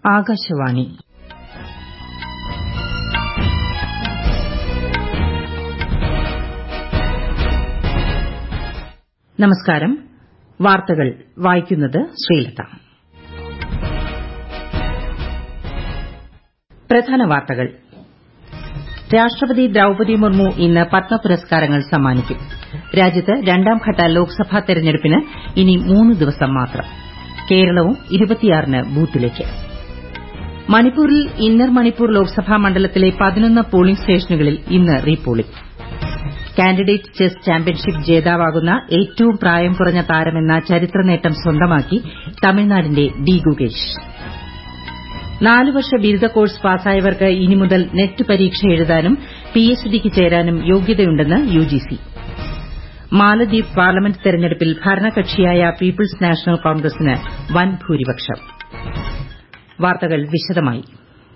ആകാശവാണി നമസ്കാരം വാർത്തകൾ വായിക്കുന്നത് ശ്രീലത പ്രധാന വാർത്തകൾ രാഷ്ട്രപതി ദ്രൌപതി മുർമു ഇന്ന് പത്മ പുരസ്കാരങ്ങൾ സമ്മാനിക്കും രാജ്യത്ത് രണ്ടാംഘട്ട ലോക്സഭാ തെരഞ്ഞെടുപ്പിന് ഇനി മൂന്ന് ദിവസം മാത്രം കേരളവും ന് ബൂത്തിലേക്ക് മണിപ്പൂരിൽ ഇന്നർ മണിപ്പൂർ ലോക്സഭാ മണ്ഡലത്തിലെ പതിനൊന്ന് പോളിംഗ് സ്റ്റേഷനുകളിൽ ഇന്ന് റീപോളിംഗ് കാൻഡിഡേറ്റ് ചെസ് ചാമ്പ്യൻഷിപ്പ് ജേതാവാകുന്ന ഏറ്റവും പ്രായം കുറഞ്ഞ താരമെന്ന ചരിത്ര നേട്ടം സ്വന്തമാക്കി തമിഴ്നാടിന്റെ ഡി ഗുകേഷ് നാല് വർഷ ബിരുദ കോഴ്സ് പാസ്സായവർക്ക് ഇനി മുതൽ നെറ്റ് പരീക്ഷ എഴുതാനും പിഎച്ച്ഡിക്ക് ചേരാനും യോഗ്യതയുണ്ടെന്ന് യുജിസി മാലദ്വീപ് പാർലമെന്റ് തെരഞ്ഞെടുപ്പിൽ ഭരണകക്ഷിയായ പീപ്പിൾസ് നാഷണൽ കോൺഗ്രസിന് വൻ ഭൂരിപക്ഷം വാർത്തകൾ വിശദമായി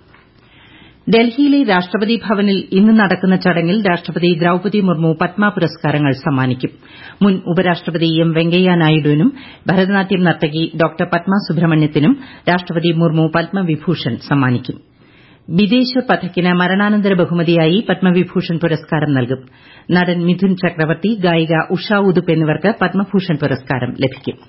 ഡൽഹിയിലെ രാഷ്ട്രപതി ഭവനിൽ ഇന്ന് നടക്കുന്ന ചടങ്ങിൽ രാഷ്ട്രപതി ദ്രൌപതി മുർമു പത്മ പുരസ്കാരങ്ങൾ സമ്മാനിക്കും മുൻ ഉപരാഷ്ട്രപതി എം വെങ്കയ്യ നായിഡുവിനും ഭരതനാട്യം നർത്തകി ഡോക്ടർ പത്മ സുബ്രഹ്മണ്യത്തിനും രാഷ്ട്രപതി മുർമു പത്മവിഭൂഷൺ സമ്മാനിക്കും ബിദേശ പഥക്കിന് മരണാനന്തര ബഹുമതിയായി പത്മവിഭൂഷൺ പുരസ്കാരം നൽകും നടൻ മിഥുൻ ചക്രവർത്തി ഗായിക ഉഷ ഉദുപ്പ് എന്നിവർക്ക് പത്മഭൂഷൺ പുരസ്കാരം ലഭിക്കും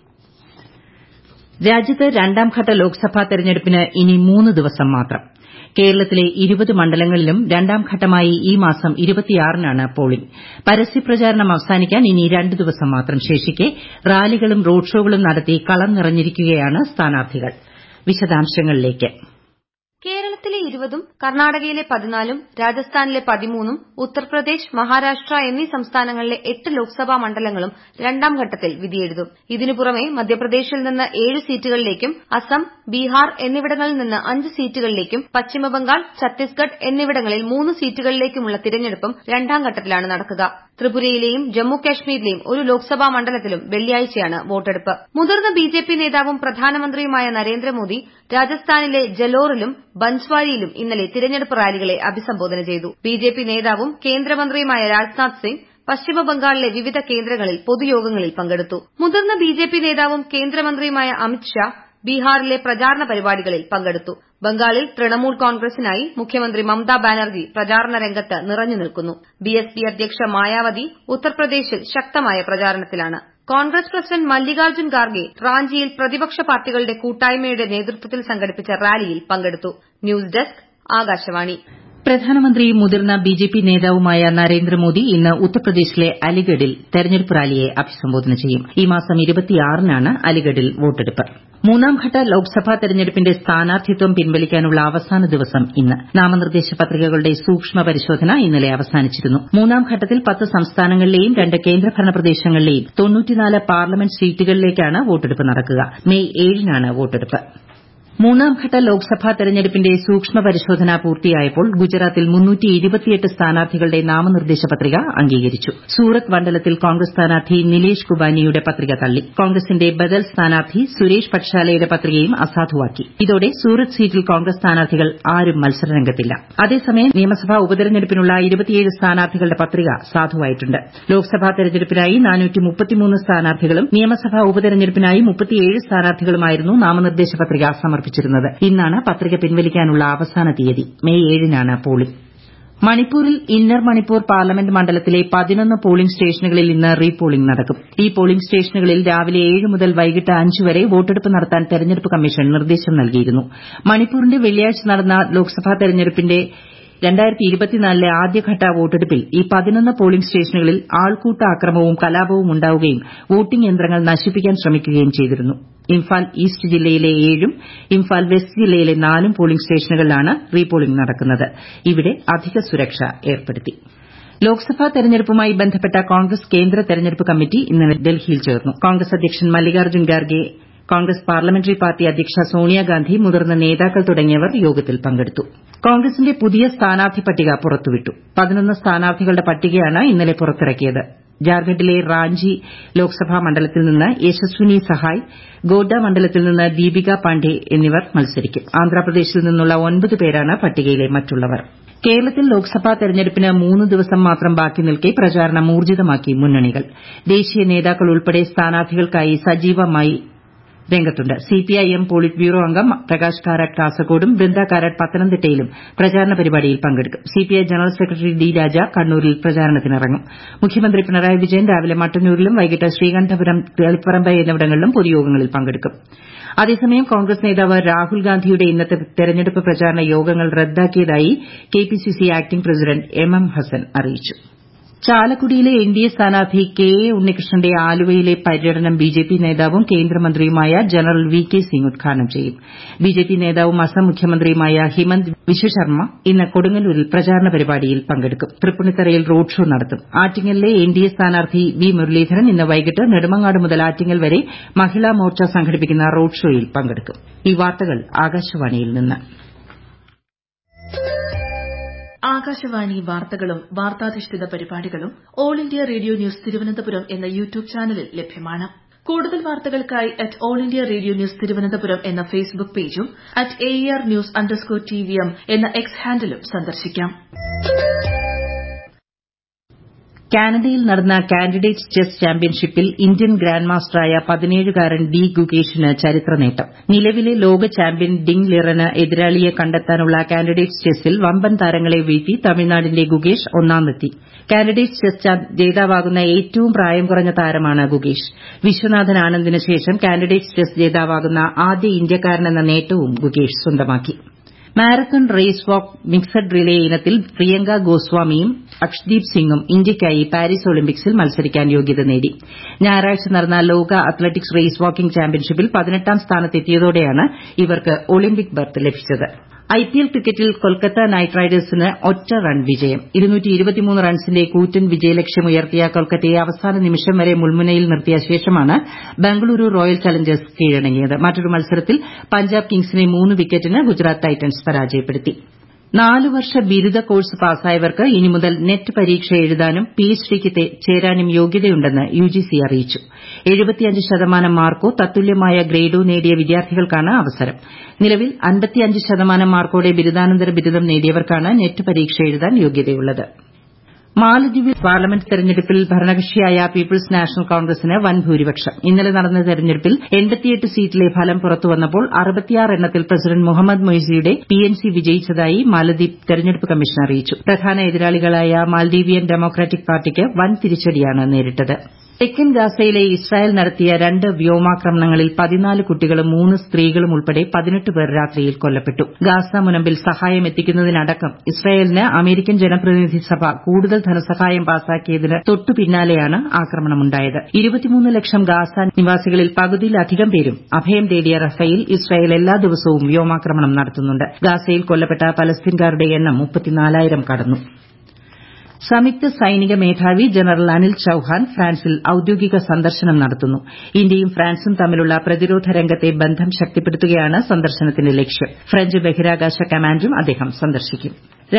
രാജ്യത്ത് രണ്ടാംഘട്ട ലോക്സഭാ തെരഞ്ഞെടുപ്പിന് ഇനി മൂന്ന് ദിവസം മാത്രം കേരളത്തിലെ ഇരുപത് മണ്ഡലങ്ങളിലും രണ്ടാംഘട്ടമായി ഈ മാസം നാണ് പോളിംഗ് പരസ്യപ്രചാരണം അവസാനിക്കാൻ ഇനി രണ്ട് ദിവസം മാത്രം ശേഷിക്കെ റാലികളും റോഡ് ഷോകളും നടത്തി കളം നിറഞ്ഞിരിക്കുകയാണ് സ്ഥാനാർത്ഥികൾ വിശദാംശങ്ങളിലേക്ക് കേരളത്തിലെ ഇരുപതും കർണാടകയിലെ പതിനാലും രാജസ്ഥാനിലെ പതിമൂന്നും ഉത്തർപ്രദേശ് മഹാരാഷ്ട്ര എന്നീ സംസ്ഥാനങ്ങളിലെ എട്ട് ലോക്സഭാ മണ്ഡലങ്ങളും രണ്ടാം ഘട്ടത്തിൽ വിധിയെഴുതും ഇതിനു പുറമെ മധ്യപ്രദേശിൽ നിന്ന് ഏഴ് സീറ്റുകളിലേക്കും അസം ബീഹാർ എന്നിവിടങ്ങളിൽ നിന്ന് അഞ്ച് സീറ്റുകളിലേക്കും പശ്ചിമബംഗാൾ ഛത്തീസ്ഗഡ് എന്നിവിടങ്ങളിൽ മൂന്ന് സീറ്റുകളിലേക്കുമുള്ള തിരഞ്ഞെടുപ്പും രണ്ടാം ഘട്ടത്തിലാണ് നടക്കുക ത്രിപുരയിലെയും ജമ്മു കാശ്മീരിലെയും ഒരു ലോക്സഭാ മണ്ഡലത്തിലും വെള്ളിയാഴ്ചയാണ് വോട്ടെടുപ്പ് മുതിർന്ന ബിജെപി നേതാവും പ്രധാനമന്ത്രിയുമായ നരേന്ദ്രമോദി രാജസ്ഥാനിലെ ജലോറിലും ബൻസ്വാരിയിലും ഇന്നലെ തിരഞ്ഞെടുപ്പ് റാലികളെ അഭിസംബോധന ചെയ്തു ബിജെപി നേതാവും കേന്ദ്രമന്ത്രിയുമായ രാജ്നാഥ് സിംഗ് പശ്ചിമബംഗാളിലെ വിവിധ കേന്ദ്രങ്ങളിൽ പൊതുയോഗങ്ങളിൽ പങ്കെടുത്തു മുതിർന്ന ബിജെപി നേതാവും കേന്ദ്രമന്ത്രിയുമായ അമിത് ഷാ ബീഹാറിലെ പ്രചാരണ പരിപാടികളിൽ പങ്കെടുത്തു ബംഗാളിൽ തൃണമൂൽ കോൺഗ്രസിനായി മുഖ്യമന്ത്രി മമതാ ബാനർജി പ്രചാരണ രംഗത്ത് നിറഞ്ഞു നിൽക്കുന്നു ബിഎസ്പി അധ്യക്ഷ മായാവതി ഉത്തർപ്രദേശിൽ ശക്തമായ പ്രചാരണത്തിലാണ് കോൺഗ്രസ് പ്രസിഡന്റ് മല്ലികാർജ്ജുൻ ഖാർഗെ റാഞ്ചിയിൽ പ്രതിപക്ഷ പാർട്ടികളുടെ കൂട്ടായ്മയുടെ നേതൃത്വത്തിൽ സംഘടിപ്പിച്ച റാലിയിൽ പങ്കെടുത്തു ന്യൂസ് ഡെസ്ക് ആകാശവാണി പ്രധാനമന്ത്രിയും മുതിർന്ന ബിജെപി നേതാവുമായ നരേന്ദ്രമോദി ഇന്ന് ഉത്തർപ്രദേശിലെ അലിഗഡിൽ തെരഞ്ഞെടുപ്പ് റാലിയെ അഭിസംബോധന ചെയ്യും ഈ മാസം നാണ് അലിഗഡിൽ വോട്ടെടുപ്പ് മൂന്നാംഘട്ട ലോക്സഭാ തെരഞ്ഞെടുപ്പിന്റെ സ്ഥാനാർത്ഥിത്വം പിൻവലിക്കാനുള്ള അവസാന ദിവസം ഇന്ന് നാമനിർദ്ദേശ പത്രികകളുടെ സൂക്ഷ്മ പരിശോധന ഇന്നലെ അവസാനിച്ചിരുന്നു മൂന്നാം ഘട്ടത്തിൽ പത്ത് സംസ്ഥാനങ്ങളിലെയും രണ്ട് കേന്ദ്രഭരണ പ്രദേശങ്ങളിലെയും പാർലമെന്റ് സീറ്റുകളിലേക്കാണ് വോട്ടെടുപ്പ് നടക്കുക മെയ് ഏഴിനാണ് വോട്ടെടുപ്പ് മൂന്നാംഘട്ട ലോക്സഭാ തെരഞ്ഞെടുപ്പിന്റെ സൂക്ഷ്മ പരിശോധന പൂർത്തിയായപ്പോൾ ഗുജറാത്തിൽ സ്ഥാനാർത്ഥികളുടെ നാമനിർദ്ദേശ പത്രിക അംഗീകരിച്ചു സൂറത്ത് മണ്ഡലത്തിൽ കോൺഗ്രസ് സ്ഥാനാർത്ഥി നിലേഷ് കുബാനിയുടെ പത്രിക തള്ളി കോൺഗ്രസിന്റെ ബദൽ സ്ഥാനാർത്ഥി സുരേഷ് പക്ഷാലയുടെ പത്രികയും അസാധുവാക്കി ഇതോടെ സൂറത്ത് സീറ്റിൽ കോൺഗ്രസ് സ്ഥാനാർത്ഥികൾ ആരും മത്സരരംഗത്തില്ല അതേസമയം നിയമസഭാ ഉപതെരഞ്ഞെടുപ്പിനുള്ള സ്ഥാനാർത്ഥികളുടെ പത്രിക സാധുവായിട്ടുണ്ട് ലോക്സഭാ തെരഞ്ഞെടുപ്പിനായി സ്ഥാനാർത്ഥികളും നിയമസഭാ ഉപതെരഞ്ഞെടുപ്പിനായി സ്ഥാനാർത്ഥികളുമായിരുന്നു നാമനിർദ്ദേശ പത്രിക സമർപ്പിച്ചിരുന്നത് ഇന്നാണ് പത്രിക പിൻവലിക്കാനുള്ള അവസാന തീയതി മെയ് ഏഴിനാണ് പോളിംഗ് മണിപ്പൂരിൽ ഇന്നർ മണിപ്പൂർ പാർലമെന്റ് മണ്ഡലത്തിലെ പതിനൊന്ന് പോളിംഗ് സ്റ്റേഷനുകളിൽ ഇന്ന് റീപോളിംഗ് നടക്കും ഈ പോളിംഗ് സ്റ്റേഷനുകളിൽ രാവിലെ ഏഴ് മുതൽ വൈകിട്ട് അഞ്ച് വരെ വോട്ടെടുപ്പ് നടത്താൻ തെരഞ്ഞെടുപ്പ് കമ്മീഷൻ നിർദ്ദേശം നൽകിയിരുന്നു മണിപ്പൂരിന്റെ വെള്ളിയാഴ്ച നടന്ന ലോക്സഭാ തെരഞ്ഞെടുപ്പിന്റെ ലെ ആദ്യഘട്ട വോട്ടെടുപ്പിൽ ഈ പതിനൊന്ന് പോളിംഗ് സ്റ്റേഷനുകളിൽ ആൾക്കൂട്ട അക്രമവും കലാപവും ഉണ്ടാവുകയും വോട്ടിംഗ് യന്ത്രങ്ങൾ നശിപ്പിക്കാൻ ശ്രമിക്കുകയും ചെയ്തിരുന്നു ഇംഫാൽ ഈസ്റ്റ് ജില്ലയിലെ ഏഴും ഇംഫാൽ വെസ്റ്റ് ജില്ലയിലെ നാലും പോളിംഗ് സ്റ്റേഷനുകളിലാണ് റീപോളിംഗ് നടക്കുന്നത് ഇവിടെ അധിക സുരക്ഷ ഏർപ്പെടുത്തി ലോക്സഭാ തെരഞ്ഞെടുപ്പുമായി ബന്ധപ്പെട്ട കോൺഗ്രസ് കേന്ദ്ര തെരഞ്ഞെടുപ്പ് കമ്മിറ്റി ഇന്നലെ ഡൽഹിയിൽ ചേർന്നു കോൺഗ്രസ് അധ്യക്ഷൻ മല്ലികാർജ്ജുൻ ഖാർഗെ കോൺഗ്രസ് പാർലമെന്ററി പാർട്ടി അധ്യക്ഷ സോണിയാഗാന്ധി മുതിർന്ന നേതാക്കൾ തുടങ്ങിയവർ യോഗത്തിൽ പങ്കെടുത്തു കോൺഗ്രസിന്റെ പുതിയ സ്ഥാനാർത്ഥി പട്ടിക പുറത്തുവിട്ടു പതിനൊന്ന് സ്ഥാനാർത്ഥികളുടെ പട്ടികയാണ് ഇന്നലെ പുറത്തിറക്കിയത് ജാർഖണ്ഡിലെ റാഞ്ചി ലോക്സഭാ മണ്ഡലത്തിൽ നിന്ന് യശസ്വിനി സഹായ് ഗോഡ്ഡ മണ്ഡലത്തിൽ നിന്ന് ദീപിക പാണ്ഡെ എന്നിവർ മത്സരിക്കും ആന്ധ്രാപ്രദേശിൽ നിന്നുള്ള ഒൻപത് പേരാണ് പട്ടികയിലെ മറ്റുള്ളവർ കേരളത്തിൽ ലോക്സഭാ തെരഞ്ഞെടുപ്പിന് മൂന്ന് ദിവസം മാത്രം ബാക്കി നിൽക്കെ പ്രചാരണം ഊർജ്ജിതമാക്കി മുന്നണികൾ ദേശീയ നേതാക്കൾ ഉൾപ്പെടെ സ്ഥാനാർത്ഥികൾക്കായി സജീവമായി രംഗത്തുണ്ട് സിപിഐഎം പോളിറ്റ് ബ്യൂറോ അംഗം പ്രകാശ് കാരാട്ട് കാസർകോടും ബൃന്ദ കാരാട്ട് പത്തനംതിട്ടയിലും പ്രചാരണ പരിപാടിയിൽ പങ്കെടുക്കും CPI general secretary D Raja കണ്ണൂരിൽ പ്രചാരണത്തിനിറങ്ങും മുഖ്യമന്ത്രി പിണറായി വിജയൻ രാവിലെ മട്ടന്നൂരിലും വൈകിട്ട് ശ്രീകണ്ഠപുരം തളിപ്പറമ്പ് എന്നിവിടങ്ങളിലും പൊതുയോഗങ്ങളിൽ പങ്കെടുക്കും അതേസമയം കോൺഗ്രസ് നേതാവ് രാഹുൽ ഗാന്ധിയുടെ ഇന്നത്തെ തെരഞ്ഞെടുപ്പ് പ്രചാരണ യോഗങ്ങൾ റദ്ദാക്കിയതായി KPCC acting president M M Hassan അറിയിച്ചു ചാലക്കുടിയിലെ എൻഡിഎ സ്ഥാനാർത്ഥി കെ എ ഉണ്ണികൃഷ്ണന്റെ ആലുവയിലെ പര്യടനം ബിജെപി നേതാവും കേന്ദ്രമന്ത്രിയുമായ ജനറൽ വി കെ സിംഗ് ഉദ്ഘാടനം ചെയ്യും ബിജെപി നേതാവും അസം മുഖ്യമന്ത്രിയുമായ ഹിമന്ത് വിശ്വശർമ്മ ഇന്ന് കൊടുങ്ങല്ലൂരിൽ പ്രചാരണ പരിപാടിയിൽ പങ്കെടുക്കും തൃപ്പൂണിത്തറയിൽ റോഡ് ഷോ നടത്തും ആറ്റിങ്ങലിലെ എൻഡിഎ സ്ഥാനാർത്ഥി വി മുരളീധരൻ ഇന്ന് വൈകിട്ട് നെടുമങ്ങാട് മുതൽ ആറ്റിങ്ങൽ വരെ മഹിളാ മോർച്ച സംഘടിപ്പിക്കുന്ന റോഡ് ഷോയിൽ പങ്കെടുക്കും ഈ വാർത്തകൾ ആകാശവാണിയിൽ നിന്ന് ആകാശവാണി വാർത്തകളും വാർത്താധിഷ്ഠിത പരിപാടികളും all India radio news Thiruvananthapuram എന്ന യൂട്യൂബ് ചാനലിൽ ലഭ്യമാണ് കൂടുതൽ വാർത്തകൾക്കായി at all India radio news Thiruvananthapuram എന്ന ഫേസ്ബുക്ക് പേജും at A R news underscore T V M എന്ന എക്സ് ഹാൻഡിലും സന്ദർശിക്കാം കാനഡയിൽ നടന്ന കാൻഡിഡേറ്റ്സ് ചെസ് ചാമ്പ്യൻഷിപ്പിൽ ഇന്ത്യൻ ഗ്രാൻഡ് മാസ്റ്ററായ പതിനേഴുകാരൻ ഡി ഗുകേഷിന് ചരിത്ര നേട്ടം നിലവിലെ ലോക ചാമ്പ്യൻ ഡിങ് ലിറന് എതിരാളിയെ കണ്ടെത്താനുള്ള കാൻഡിഡേറ്റ്സ് ചെസ്സിൽ വമ്പൻ താരങ്ങളെ വീഴ്ത്തി തമിഴ്നാടിന്റെ ഗുകേഷ് ഒന്നാമതെത്തി കാൻഡിഡേറ്റ്സ് ചെസ് ജേതാവാകുന്ന ഏറ്റവും പ്രായം കുറഞ്ഞ താരമാണ് ഗുകേഷ് വിശ്വനാഥൻ ആനന്ദിന് ശേഷം കാൻഡിഡേറ്റ്സ് ചെസ് ജേതാവാകുന്ന ആദ്യ ഇന്ത്യക്കാരനെന്ന നേട്ടവും ഗുകേഷ് സ്വന്തമാക്കി marathon race walk mixed relay ഇനത്തിൽ പ്രിയങ്ക ഗോസ്വാമിയും അക്ഷ്ദീപ് സിംഗും ഇന്ത്യയ്ക്കായി പാരീസ് ഒളിമ്പിക്സിൽ മത്സരിക്കാൻ യോഗ്യത നേടി ഞായറാഴ്ച നടന്ന ലോക അത്ലറ്റിക്സ് റേസ് വാക്കിംഗ് ചാമ്പ്യൻഷിപ്പിൽ പതിനെട്ടാം സ്ഥാനത്തെത്തിയതോടെയാണ് ഇവർക്ക് ഒളിമ്പിക് ബർത്ത് ലഭിച്ചത് ഐപിഎൽ ക്രിക്കറ്റിൽ കൊൽക്കത്ത നൈറ്റ് റൈഡേഴ്സിന് ഒറ്റ റൺ വിജയം റൺസിന്റെ കൂറ്റൻ വിജയലക്ഷ്യമുയർത്തിയ കൊൽക്കത്തയെ അവസാന നിമിഷം വരെ മുൾമുനയിൽ നിർത്തിയ ശേഷമാണ് ബംഗളൂരു റോയൽ ചലഞ്ചേഴ്സ് കീഴടങ്ങിയത് മറ്റൊരു മത്സരത്തിൽ പഞ്ചാബ് കിങ്സിനെ മൂന്ന് വിക്കറ്റിന് ഗുജറാത്ത് ടൈറ്റൻസ് പരാജയപ്പെടുത്തി നാല് വർഷ ബിരുദ കോഴ്സ് പാസ്സായവർക്ക് ഇനി മുതൽ നെറ്റ് പരീക്ഷ എഴുതാനും പിഎച്ച്ഡിക്ക് ചേരാനും യോഗ്യതയുണ്ടെന്ന് യുജിസി അറിയിച്ചു ശതമാനം മാർക്കോ തത്തുല്യമായ ഗ്രേഡോ നേടിയ വിദ്യാർത്ഥികൾക്കാണ് അവസരം നിലവിൽ ശതമാനം മാർക്കോടെ ബിരുദാനന്തര ബിരുദം നേടിയവർക്കാണ് നെറ്റ് പരീക്ഷ എഴുതാൻ യോഗ്യതയുള്ളത് മാലദ്വീപിൽ പാർലമെന്റ് തെരഞ്ഞെടുപ്പിൽ ഭരണകക്ഷിയായ പീപ്പിൾസ് നാഷണൽ കോൺഗ്രസിന് വൻ ഭൂരിപക്ഷം ഇന്നലെ നടന്ന തെരഞ്ഞെടുപ്പിൽ സീറ്റിലെ ഫലം പുറത്തുവന്നപ്പോൾ എണ്ണത്തിൽ പ്രസിഡന്റ് മുഹമ്മദ് മൊയ്സിയുടെ പിഎൻസി വിജയിച്ചതായി മാലദ്വീപ് തെരഞ്ഞെടുപ്പ് കമ്മീഷൻ അറിയിച്ചു പ്രധാന എതിരാളികളായ മാൽഡീവിയൻ ഡെമോക്രാറ്റിക് പാർട്ടിക്ക് വൻ തിരിച്ചടിയാണ് നേരിട്ടത് തെക്കൻ ഗാസയിലെ ഇസ്രായേൽ നടത്തിയ രണ്ട് വ്യോമാക്രമണങ്ങളിൽ പതിനാല് കുട്ടികളും മൂന്ന് സ്ത്രീകളും ഉൾപ്പെടെ പതിനെട്ട് പേർ രാത്രിയിൽ കൊല്ലപ്പെട്ടു ഗാസ മുനമ്പിൽ സഹായം എത്തിക്കുന്നതിനടക്കം ഇസ്രായേലിന് അമേരിക്കൻ ജനപ്രതിനിധി സഭ കൂടുതൽ ധനസഹായം പാസാക്കിയതിന് തൊട്ടു പിന്നാലെയാണ് ആക്രമണമുണ്ടായത് ഇരുപത്തിമൂന്ന് ലക്ഷം ഗാസ നിവാസികളിൽ പകുതിയിലധികം പേരും അഭയം തേടിയ റഫയിൽ ഇസ്രായേൽ എല്ലാ ദിവസവും വ്യോമാക്രമണം നടത്തുന്നുണ്ട് ഗാസയിൽ കൊല്ലപ്പെട്ട പലസ്തീൻകാരുടെ എണ്ണം മുപ്പത്തിനാലായിരം കടന്നു സംയുക്ത സൈനിക മേധാവി ജനറൽ അനിൽ ചൌഹാൻ ഫ്രാൻസിൽ ഔദ്യോഗിക സന്ദർശനം നടത്തുന്നു ഇന്ത്യയും ഫ്രാൻസും തമ്മിലുള്ള പ്രതിരോധ രംഗത്തെ ബന്ധം ശക്തിപ്പെടുത്തുകയാണ് സന്ദർശനത്തിന്റെ ലക്ഷ്യം ഫ്രഞ്ച് ബഹിരാകാശ കമാൻഡും അദ്ദേഹം സന്ദർശിക്കും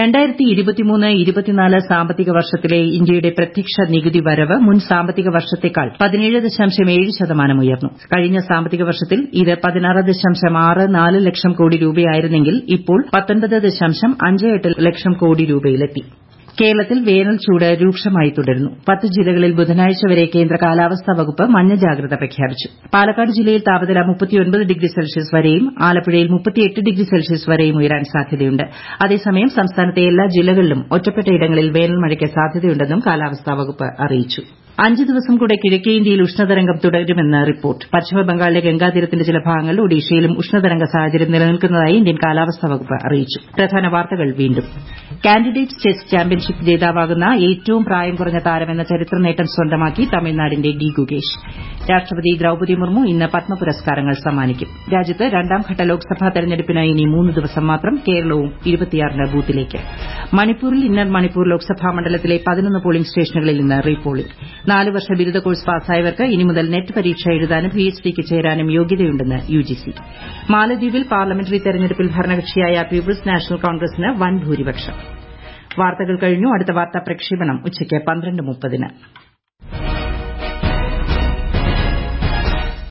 സാമ്പത്തിക വർഷത്തിലെ ഇന്ത്യയുടെ പ്രത്യക്ഷ നികുതി വരവ് മുൻ സാമ്പത്തിക വർഷത്തേക്കാൾ പതിനേഴ് ദശാംശം ഏഴ് ശതമാനം ഉയർന്നു കഴിഞ്ഞ സാമ്പത്തിക വർഷത്തിൽ ഇത് പതിനാറ് ദശാംശം ആറ് നാല് ലക്ഷം കോടി രൂപയായിരുന്നെങ്കിൽ ഇപ്പോൾ പത്തൊൻപത് ദശാംശം അഞ്ച് എട്ട് ലക്ഷം കോടി രൂപയിലെത്തി കേരളത്തിൽ വേനൽ ചൂട് രൂക്ഷമായി തുടരുന്നു പത്ത് ജില്ലകളിൽ ബുധനാഴ്ച വരെ കേന്ദ്ര കാലാവസ്ഥാ വകുപ്പ് മഞ്ഞ ജാഗ്രത പ്രഖ്യാപിച്ചു പാലക്കാട് ജില്ലയിൽ താപനില ഡിഗ്രി സെൽഷ്യസ് വരെയും ആലപ്പുഴയിൽ ഡിഗ്രി സെൽഷ്യസ് വരെയും ഉയരാൻ സാധ്യതയുണ്ട് അതേസമയം സംസ്ഥാനത്തെ എല്ലാ ജില്ലകളിലും ഒറ്റപ്പെട്ട ഇടങ്ങളിൽ വേനൽ മഴയ്ക്ക് സാധ്യതയുണ്ടെന്നും കാലാവസ്ഥാ വകുപ്പ് അറിയിച്ചു അഞ്ച് ദിവസം കൂടെ കിഴക്കേ ഇന്ത്യയിൽ ഉഷ്ണതരംഗം തുടരുമെന്ന് റിപ്പോർട്ട് പശ്ചിമബംഗാളിലെ ഗംഗാതീരത്തിന്റെ ചില ഭാഗങ്ങളിൽ ഒഡീഷയിലും ഉഷ്ണതരംഗ സാഹചര്യം നിലനിൽക്കുന്നതായി ഇന്ത്യൻ കാലാവസ്ഥാ വകുപ്പ് അറിയിച്ചു പ്രധാന വാർത്തകൾ വീണ്ടും കാൻഡിഡേറ്റ്സ് ചെസ് ചാമ്പ്യൻഷിപ്പ് ജേതാവാകുന്ന ഏറ്റവും പ്രായം കുറഞ്ഞ താരമെന്ന ചരിത്ര നേട്ടം സ്വന്തമാക്കി തമിഴ്നാടിന്റെ ഡി ഗുകേഷ് രാഷ്ട്രപതി ദ്രൌപദി മുർമു ഇന്ന് പത്മ പുരസ്കാരങ്ങൾ സമ്മാനിക്കും രാജ്യത്ത് രണ്ടാംഘട്ട ലോക്സഭാ തെരഞ്ഞെടുപ്പിന് ഇനി മൂന്ന് ദിവസം മാത്രം കേരളവും ഇരുപത്തിയാറിന് ബൂത്തിലേക്ക് മണിപ്പൂരിൽ ഇന്നർ മണിപ്പൂർ ലോക്സഭാ മണ്ഡലത്തിലെ പതിനൊന്ന് പോളിംഗ് സ്റ്റേഷനുകളിൽ ഇന്ന് റീപോളിംഗ് നാല് വർഷ ബിരുദ കോഴ്സ് പാസ്സായവർക്ക് ഇനി മുതൽ നെറ്റ് പരീക്ഷ എഴുതാനും പിഎച്ച്ഡിക്ക് ചേരാനും യോഗ്യതയുണ്ടെന്ന് യുജിസി മാലദ്വീപിൽ പാർലമെന്ററി തെരഞ്ഞെടുപ്പിൽ ഭരണകക്ഷിയായ പീപ്പിൾസ് നാഷണൽ കോൺഗ്രസിന് വൻ ഭൂരിപക്ഷം വാർത്തകൾ കഴിഞ്ഞു അടുത്ത വാർത്താ പ്രക്ഷേപണം ഉച്ചയ്ക്ക് പന്ത്രണ്ട് മുപ്പതിന്